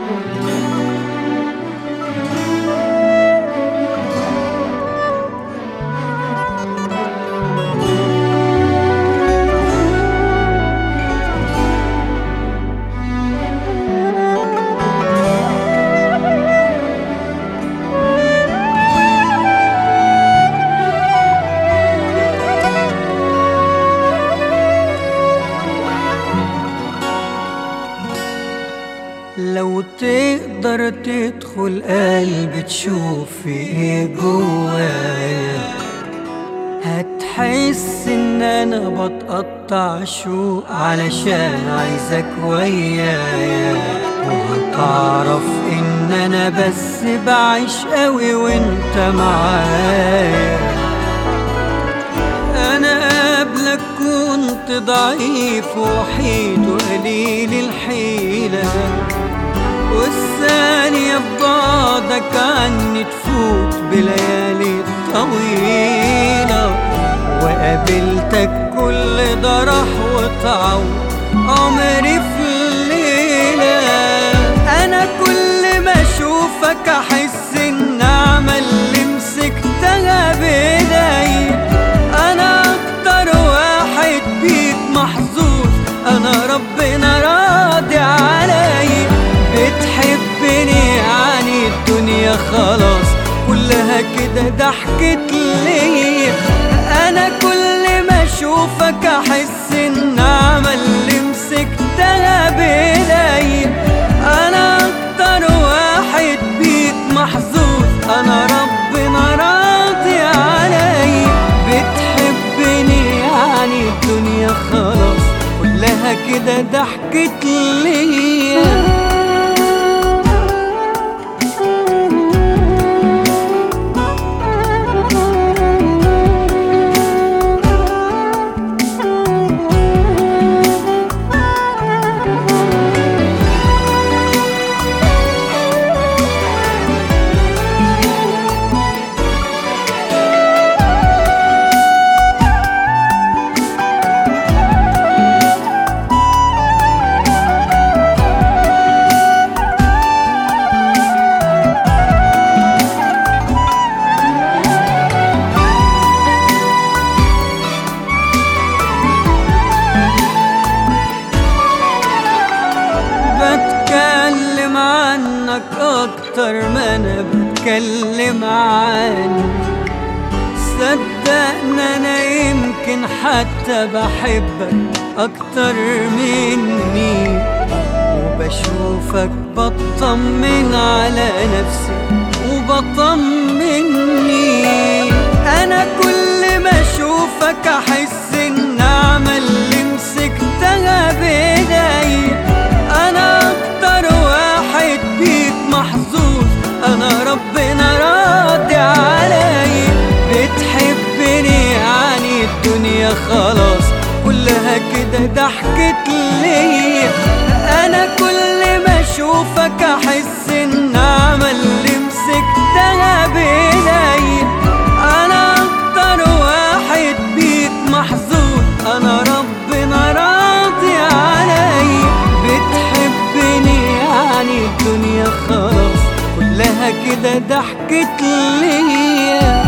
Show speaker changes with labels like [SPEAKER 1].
[SPEAKER 1] لو تقدر تدخل قلبي تشوف في ايه جوايا هتحس ان انا بتقطع شوق علشان عايزك ويايا وهتعرف ان انا بس بعيش قوي وانت معايا انا قبلك كنت ضعيف وحيد وقليل الحيله والثانية ببعدك عني تفوت بليالي طويلة وقابلتك كل ده راح وتعود عمري في الليلة أنا كل ما أشوفك أحس النعمة اللي مسكتها بإيدي أنا أكتر واحد بيك محظوظ أنا ربنا راضي عليا بتحبني يعني الدنيا خلاص كلها كده ضحكت ليا انا كل ما اشوفك احس النعمة اللي مسكتها بايديا انا اكتر واحد بيك محظوظ انا ربنا راضي عليا بتحبني يعني الدنيا خلاص كلها كده ضحكت ليا بتكلم عنك اكتر ما انا بتكلم عني صدقني انا يمكن حتى بحبك اكتر مني وبشوفك بطمن على نفسي وبطمني انا كل ما اشوفك احس النعمة اللي مسكتها بايدي انا اكتر واحد بيك محظوظ انا ربنا راضي عليا بتحبني يعني الدنيا خلاص كلها كده ضحكت ليا انا كل ما اشوفك احس النعمة اللي مسكتها بايدي انا اكتر واحد بيك محظوظ انا ربنا راضي عليا بتحبني يعني الدنيا خلاص كلها كده ضحكت ليا